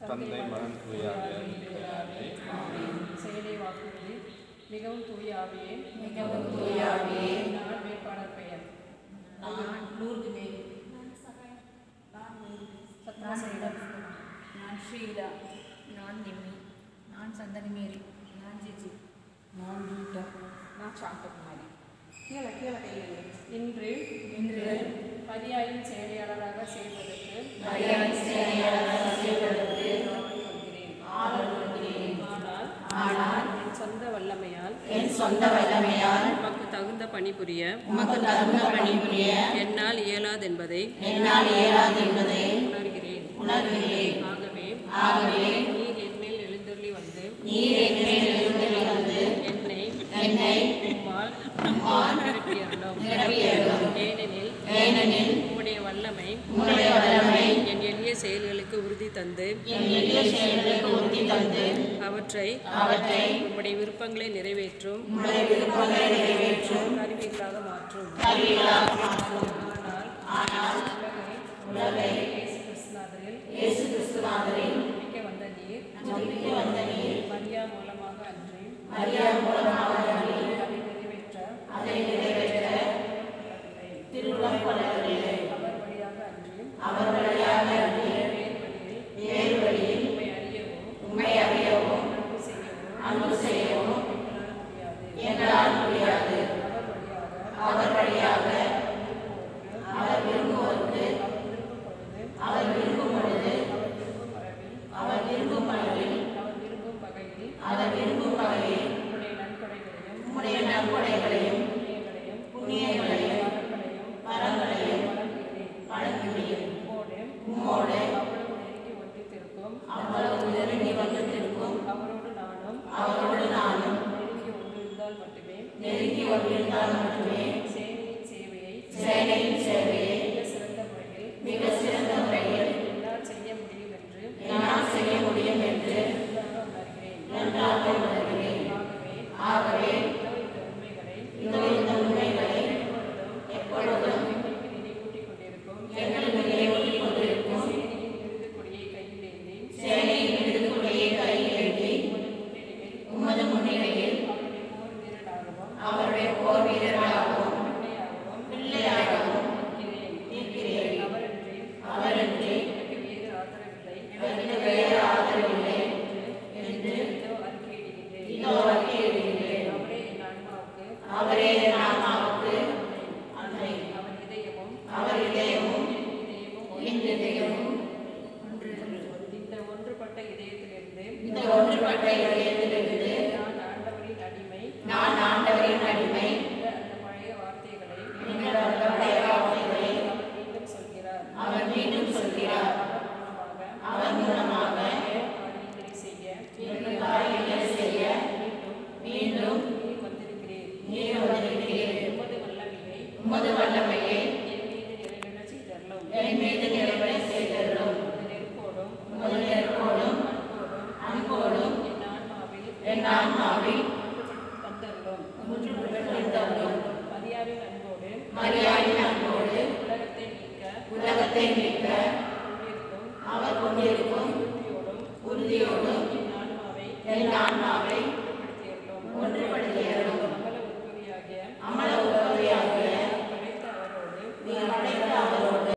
தந்தை மகன் தூய ஆவியாரின் பெயராலே செயலை வாக்குறுதி மிகவும் தூய ஆவியே மிகவும் தூய ஆவியே, நான் வேட்பாளர் பெயர் நான் லூர்து மேரி சத்ராசனிடம் நான் ஷீலா நான் நிம்மி நான் சந்தனி மேரி நான் ஜிஜி நான் ரீட்டா நான் சாந்தகுமாரி கீழே கீழே கையில் இன்று இன்று பரியாயின் செயலாளராக செய்வதற்கு மரியாதை செயலாளராக செய்வதற்கு ஆவல் கொள்கிறேன் ஆவல் கொள்கிறேன். ஆனால் ஆனால் என் சொந்த வல்லமையால் என் சொந்த வல்லமையால் உமக்கு தகுந்த பணிபுரிய உமக்கு தகுந்த பணிபுரிய என்னால் இயலாதென்பதை என்னால் இயலாது என்பதை உணர்கிறேன் உணர்கிறேன் ஆகவே ஆகவே நீர் என்மேல் எழுந்தருளி வந்து நீர் என் மேல் எழுந்தருளி வந்து என்னை என்னை உம்மால் உம்மால் நிரப்பியருளும் நிரப்பியருளும். ஏனெனில் ஏனெனில் உம்முடைய வல்லமை உம்முடைய வல்லமை என் எளிய செயல்களுக்கு உறுதி தந்து என் எளிய செயல்களுக்கு உறுதி தந்து அவற்றை அவற்றை உம்முடைய விருப்பங்களை நிறைவேற்றும் உம்முடைய விருப்பங்களை நிறைவேற்றும் கருவிகளாக மாற்றும் கருவிகளாக மாற்றும் ஆனால் ஆனால் உலகை இயேசு கிறிஸ்துநாதரில் இயேசு கிறிஸ்துவாதரில் நம்பிக்கை வந்த நீர் நம்பிக்கை வந்த நீர் மரியா மூலமாக அன்றி மரியா மூலமாக அன்றி அதை நிறைவேற்ற அதை நிறைவேற்ற திருவுளம் கொள்ளவில்லை அவர் வழியாக அன்றி அவர் வழியாக அன்றி வேறு வழியில் வேறு வழியில் உம்மை அறியவும் உண்மை அறியவும் அன்பு செய்யவும் அன்பு செய்யவும் எங்களால் முடியாது எங்களால் முடியாது அவர் வழியாக அவர் விரும்புவோருக்கு அவர் விரும்பும் பொழுது அவர் விரும்பும் அளவில் அவர் விரும்பும் வகையில் அவர் விரும்பும் வகையில் உம்முடைய நன்கொடைகளையும் உம்முடைய நற்கொடைகளையும் புண்ணியங்களையும் புண்ணியங்களையும் வரங்களையும் வரங்களையும் வழங்குகிறேன். வழங்குகிறேன். உம்மோடு உம்மோடு அவ்வளவு நெருங்கி ஒன்றித்திருக்கும் அவ்வளவு நெருங்கி வந்திருக்கும் அவரோடு நானும் அவரோடு நானும் நெருங்கி ஒன்றிருந்தால் மட்டுமே நெருங்கி வந்திருந்தால் மட்டுமே சேனையின் சேவையை சேனையின் சேவையை மிக சிறந்த முறையில் மிக சிறந்த முறையில் என்னால் செய்ய முடியும் என்று என்னால் செய்ய முடியும் என்று நன்றாக உணர்கிறேன். நன்றாக உணர்கிறேன் ஆகவே ஆகவே இதோ இந்த உண்மைகளை இதோ இந்த உண்மைகளை எப்பொழுதும் எப்பொழுதும் எங்களுக்கு நினைவூட்டிக் கொண்டிருக்கும் எங்களுக்கு நினைவூட்டிக் கொண்டிருக்கும் சேனையின் விருது கொடியை கையில் ஏந்தி சேனையின் விடுதலையை கையில் ஏந்தி உமது முன்னிலையில் உமது முன்னிலையில் அவருடைய போர் வீரராகவும் அவருடைய போர் வீரராகவும் பிள்ளையாகவும் பிள்ளையாகவும் இருக்கிறேன். இருக்கிறேன். அவரன்றி அவரன்றி எனக்கு வேறு ஆதரவில்லை எனக்கு வேறு ஆதரவில்லை என்று இதோ அறிக்கையிடுகிறேன். இதோ அறிக்கையிடுகிறேன். அவரே என் ஆன்மாவுக்கு அவரே என் ஆன்மாவுக்கு அன்னை அவர் இதயமும் அவர் இதயமும் என் இதயமும் என் இதயமும் இந்த ஒன்றுபட்ட இதயத்திலிருந்து இந்த ஒன்றுபட்ட இதயத்திலிருந்து நான் ஆண்டவரின் அடிமை நான் ஆண்டவரின் அடிமை என்ற அந்த பழைய வார்த்தைகளை என்கிற அந்த பழைய வார்த்தைகளை அவர் மீண்டும் சொல்கிறார் அவர் மீண்டும் சொல்கிறார் அவர் மூலமாக அவர் மூலமாக காரியங்களை செய்ய எங்கள் காரியங்களை செய்ய மீண்டும் மீண்டும் நீர் வந்திருக்கிறேன் நீர் வந்திருக்கிறீர். உமது வல்லமையை உமது வல்லமையை என் மீது நிறைவேற செய்தருளும் என் மீது நிறைவேற செய்தருளும் உமது நெருப்போடும் உமது நெருப்போடும் அன்போடும் அன்போடும் என் ஆன்மாவில் என் ஆன்மாவில் தந்தருளும் தந்தருளும். மரியாவின் அன்போடு மரியாதையின் அன்போடு உலகத்தை நீக்க உலகத்தை மீட்க